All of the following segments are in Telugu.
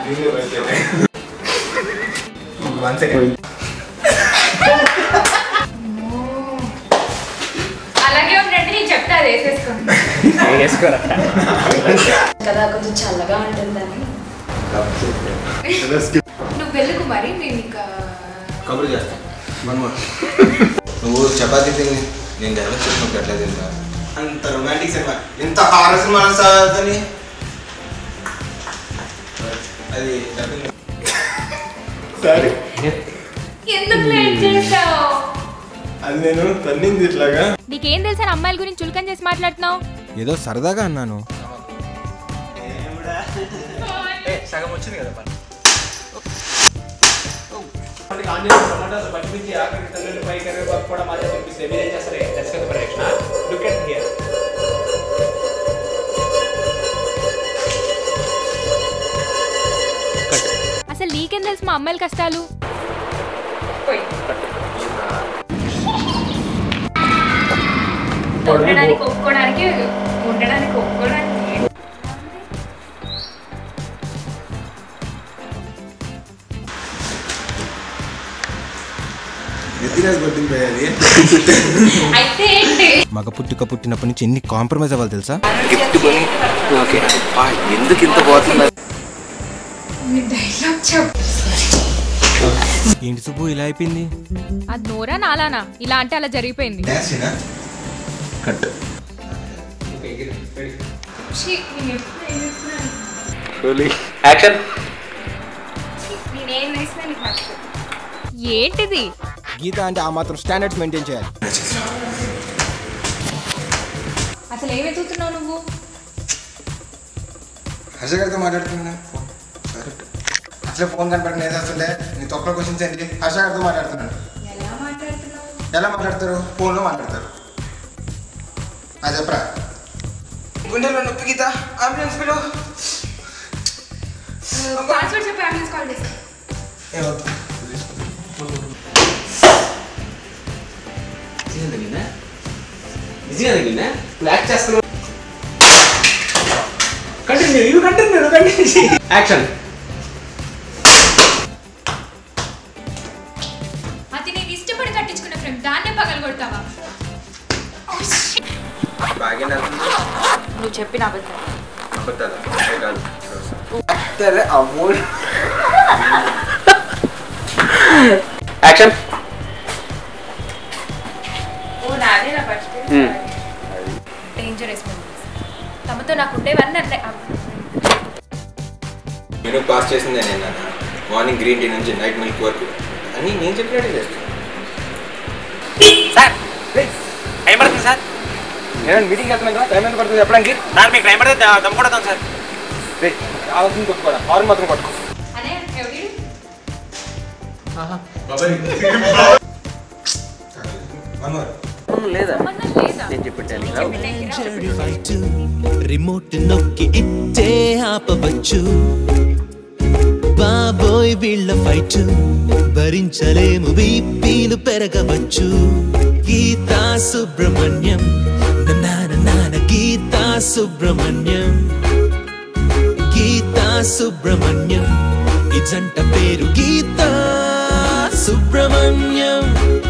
వన్ సెకండ్ అలాగే ఉండండి నేను చెప్తా అది వేసేసుకోండి కదా కొంచెం చల్లగా ఉంటుందని నువ్వు వెళ్ళకు మరి మేము ఇంకా కబురు చేస్తా వన్ మోర్ నువ్వు చపాతీ తిని నేను డైలాగ్ చెప్పినప్పుడు ఎట్లా తింటా అంత రొమాంటిక్ సినిమా ఇంత హారర్ సినిమా సాగుతుంది అది సరే ఎందుకు లేట్ చేసావు అది నేను తన్నింది ఇట్లాగా నీకేం తెలుసా అమ్మాయిల గురించి చులకం చేసి మాట్లాడుతున్నావు ఏదో సరదాగా అన్నాను సగం వచ్చింది కదా పని అసలు నీకేం తెలుసు మా అమ్మాయిల కష్టాలు ఉండడానికి ఒప్పుకోవడానికి ఉండడానికి ఒప్పుకోవడానికి ఎత్తినేసి కొట్టింది అయితే ఏంటి మగ పుట్టుక పుట్టినప్పటి నుంచి ఎన్ని కాంప్రమైజ్ అవ్వాలి తెలుసా ఎందుకు ఇంత పోతుంది డైలాగ్ చెప్పు ఏంటి సుబ్బు ఇలా అయిపోయింది అది నోరా నాలానా ఇలా అంటే అలా జరిగిపోయింది డాన్స్ కట్ ఛీ, నేను ఎప్పుడు ఏం చేస్తున్నాను? యాక్షన్ ఛీ, నేనేం వేసినా నీకు నచ్చదు. ఏంటిది గీత అంటే ఆ మాత్రం స్టాండర్డ్స్ మెయింటైన్ చేయాలి అసలు ఏం ఎత్తుతున్నావు నువ్వు హర్ష గారితో మాట్లాడుతున్నా అసలే ఫోన్ కనపడిన ఏదో అసలే నీ తొక్కలో క్వశ్చన్స్ ఏంటి హర్ష గారితో మాట్లాడుతున్నాను ఎలా మాట్లాడుతున్నావు ఎలా మాట్లాడతారు ఫోన్లో మాట్లాడతారు అది చెప్పరా గుండెలో నొప్పి గీత అంబులెన్స్ పిలు పాస్వర్డ్ చెప్పి అంబులెన్స్ కాల్ చేసి ఏమవుతుంది నిజంగా తగిలిందా బ్లాక్ చేస్తున్నావు కంటిన్యూ ఇవి కంటిన్యూ కంటిన్యూ యాక్షన్ అది నేను ఇష్టపడి కట్టించుకున్న ఫ్రెండ్ దాన్నే పగలు కొడతావా బాగా నువ్వు చెప్పిన అబద్ధం అబద్ధాలు కాదు సరే అమ్మో యాక్షన్ ఓ నాదే నా పరిస్థితి డేంజరస్ మూవీస్ తమతో నాకు ఉండేవన్నీ అట్లే మెనూ పాస్ చేసిందే నేను నాన్న మార్నింగ్ గ్రీన్ టీ నుంచి నైట్ మిల్క్ వరకు అన్నీ నేను చెప్పినట్టే చేస్తాను సార్ టైం పడుతుంది సార్ నేను మీటింగ్ వెళ్తున్నాను కదా టైం ఎంత పడుతుంది చెప్పడానికి సార్ మీకు టైం పడితే దమ్ కొడతాం సార్ రే కావాల్సింది కొట్టుకోరా హార్న్ మాత్రం కొట్టుకో అనే ఎవరి వన్ మోర్ లేదా సంబంధం లేదా నేను చెప్పాను ఫైట్ రిమోట్ నొక్కి ఇట్టే ఆపవచ్చు బాబోయ్ వీళ్ళ ఫైట్ భరించలేము బీపీలు పెరగవచ్చు గీతా సుబ్రహ్మణ్యం నాన్న నాన్న గీతా సుబ్రహ్మణ్యం గీతా సుబ్రహ్మణ్యం ఈ జంట పేరు గీతా సుబ్రహ్మణ్యం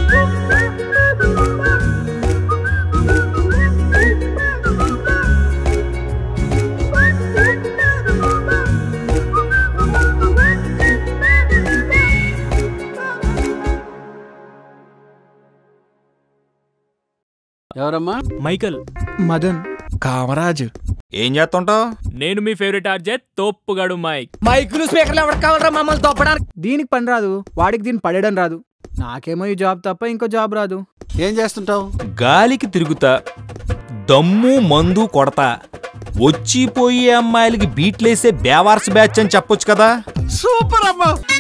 ఎవరమ్మా మైకల్ మదన్ కామరాజు ఏం చేస్తుంటావు నేను మీ ఫేవరెట్ ఆర్జెట్ తోప్పుగాడు మైక్ మైకులు స్పీకర్లు ఎవరికి కావాలరా మమ్మల్ని తొప్పడానికి దీనికి పని రాదు వాడికి దీన్ని పడేయడం రాదు నాకేమో ఈ జాబ్ తప్ప ఇంకో జాబ్ రాదు ఏం చేస్తుంటావు గాలికి తిరుగుతా దమ్ము మందు కొడతా వచ్చిపోయే అమ్మాయిలకి బీట్లేసే బేవార్స్ బ్యాచ్ అని చెప్పొచ్చు కదా సూపర్ అమ్మా